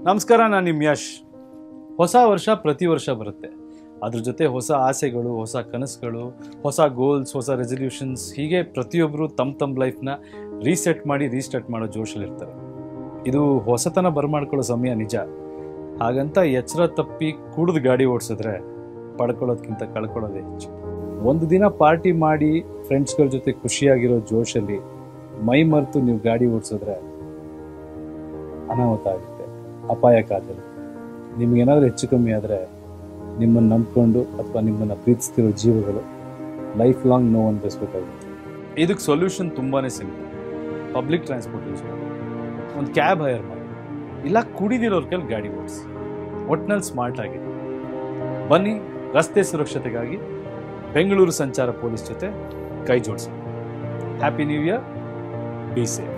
ನಮಸ್ಕಾರ ನಾನು ನಿಮ್ಮ ಯಶ್ ಹೊಸ ವರ್ಷ ಪ್ರತಿ ವರ್ಷ ಬರುತ್ತೆ ಅದ್ರ ಜೊತೆ ಹೊಸ ಆಸೆಗಳು ಹೊಸ ಕನಸುಗಳು ಹೊಸ ಗೋಲ್ಸ್ ಹೊಸ ರೆಸಲ್ಯೂಷನ್ಸ್ ಹೀಗೆ ಪ್ರತಿಯೊಬ್ಬರು ತಮ್ಮ ತಮ್ಮ ಲೈಫ್ನ ರೀಸೆಟ್ ಮಾಡಿ ರೀಸ್ಟಾರ್ಟ್ ಮಾಡೋ ಜೋಶಲ್ಲಿರ್ತಾರೆ ಇದು ಹೊಸತನ ಬರಮಾಡ್ಕೊಳ್ಳೋ ಸಮಯ ನಿಜ ಹಾಗಂತ ಎಚ್ಚರ ತಪ್ಪಿ ಕುಡಿದು ಗಾಡಿ ಓಡಿಸಿದ್ರೆ ಪಡ್ಕೊಳ್ಳೋದ್ಕಿಂತ ಕಳ್ಕೊಳ್ಳೋದೇ ಹೆಚ್ಚು ಒಂದು ದಿನ ಪಾರ್ಟಿ ಮಾಡಿ ಫ್ರೆಂಡ್ಸ್ಗಳ ಜೊತೆ ಖುಷಿಯಾಗಿರೋ ಜೋಶಲ್ಲಿ ಮೈ ಮರೆತು ನೀವು ಗಾಡಿ ಓಡಿಸಿದ್ರೆ ಅನಾಹುತ ಆಗುತ್ತೆ ಅಪಾಯಕಾದಲ್ಲಿ ನಿಮಗೇನಾದ್ರೂ ಹೆಚ್ಚು ಕಮ್ಮಿ ಆದರೆ ನಿಮ್ಮನ್ನು ನಂಬ್ಕೊಂಡು ಅಥವಾ ನಿಮ್ಮನ್ನು ಪ್ರೀತಿಸ್ತಿರೋ ಜೀವಗಳು ಲೈಫ್ ಲಾಂಗ್ ನೋವು ಅನ್ಭವಿಸ್ಬೇಕಾಗುತ್ತೆ ಇದಕ್ಕೆ ಸೊಲ್ಯೂಷನ್ ತುಂಬಾ ಸಿಂಪಲ್ ಪಬ್ಲಿಕ್ ಟ್ರಾನ್ಸ್ಪೋರ್ಟ್ ಯೂಸ್ ಮಾಡಿ ಒಂದು ಕ್ಯಾಬ್ ಹೈರ್ ಮಾಡಿ ಇಲ್ಲ ಕುಡಿದಿರೋರ್ ಕೈಲಿ ಗಾಡಿ ಓಡಿಸಿ ಒಟ್ನಲ್ಲಿ ಸ್ಮಾರ್ಟ್ ಆಗಿದೆ ಬನ್ನಿ ರಸ್ತೆ ಸುರಕ್ಷತೆಗಾಗಿ ಬೆಂಗಳೂರು ಸಂಚಾರ ಪೊಲೀಸ್ ಜೊತೆ ಕೈ ಜೋಡಿಸಿ happy new year be safe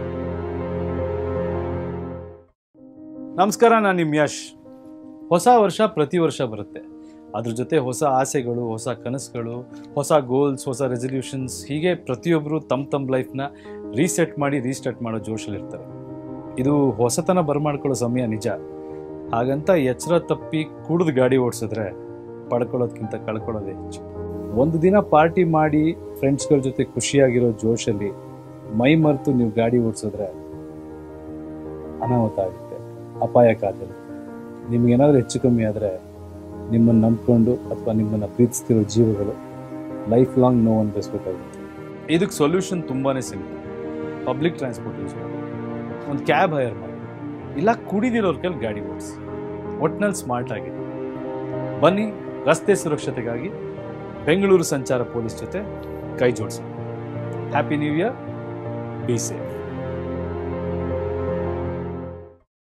ನಮಸ್ಕಾರ ನಾನು ನಿಮ್ಮ ಯಶ್ ಹೊಸ ವರ್ಷ ಪ್ರತಿ ವರ್ಷ ಬರುತ್ತೆ ಅದ್ರ ಜೊತೆ ಹೊಸ ಆಸೆಗಳು ಹೊಸ ಕನಸುಗಳು ಹೊಸ ಗೋಲ್ಸ್ ಹೊಸ ರೆಸಲ್ಯೂಷನ್ಸ್ ಹೀಗೆ ಪ್ರತಿಯೊಬ್ಬರು ತಮ್ಮ ತಮ್ಮ ಲೈಫ್ನ ರೀಸೆಟ್ ಮಾಡಿ ರೀಸ್ಟಾರ್ಟ್ ಮಾಡೋ ಜೋಶಲ್ಲಿರ್ತಾರೆ ಇದು ಹೊಸತನ ಬರಮಾಡ್ಕೊಳ್ಳೋ ಸಮಯ ನಿಜ ಹಾಗಂತ ಎಚ್ಚರ ತಪ್ಪಿ ಕುಡಿದು ಗಾಡಿ ಓಡಿಸಿದ್ರೆ ಪಡ್ಕೊಳ್ಳೋದ್ಕಿಂತ ಕಳ್ಕೊಳ್ಳೋದೇ ಹೆಚ್ಚು ಒಂದು ದಿನ ಪಾರ್ಟಿ ಮಾಡಿ ಫ್ರೆಂಡ್ಸ್ಗಳ ಜೊತೆ ಖುಷಿಯಾಗಿರೋ ಜೋಶಲ್ಲಿ ಮೈ ಮರೆತು ನೀವು ಗಾಡಿ ಓಡಿಸಿದ್ರೆ ಅನಾಹುತ ಆಗುತ್ತೆ ಅಪಾಯಕಾದಲ್ಲಿ ನಿಮಗೇನಾದ್ರೂ ಹೆಚ್ಚು ಕಮ್ಮಿ ಆದರೆ ನಿಮ್ಮನ್ನು ನಂಬ್ಕೊಂಡು ಅಥವಾ ನಿಮ್ಮನ್ನು ಪ್ರೀತಿಸ್ತಿರೋ ಜೀವಗಳು ಲೈಫ್ ಲಾಂಗ್ ನೋವು ಅನ್ಭವಿಸ್ಬೇಕಾಗುತ್ತೆ ಇದಕ್ಕೆ ಸೊಲ್ಯೂಷನ್ ತುಂಬಾ ಸಿಂಪಲ್ ಪಬ್ಲಿಕ್ ಟ್ರಾನ್ಸ್ಪೋರ್ಟ್ ಯೂಸ್ ಮಾಡಿ ಒಂದು ಕ್ಯಾಬ್ ಹೈರ್ ಮಾಡಿ ಇಲ್ಲ ಕುಡಿದಿರೋರ್ ಕೈಲಿ ಗಾಡಿ ಓಡಿಸಿ ಒಟ್ನಲ್ಲಿ ಸ್ಮಾರ್ಟ್ ಆಗಿದೆ ಬನ್ನಿ ರಸ್ತೆ ಸುರಕ್ಷತೆಗಾಗಿ ಬೆಂಗಳೂರು ಸಂಚಾರ ಪೊಲೀಸ್ ಜೊತೆ ಕೈ ಜೋಡಿಸಿ happy new year be safe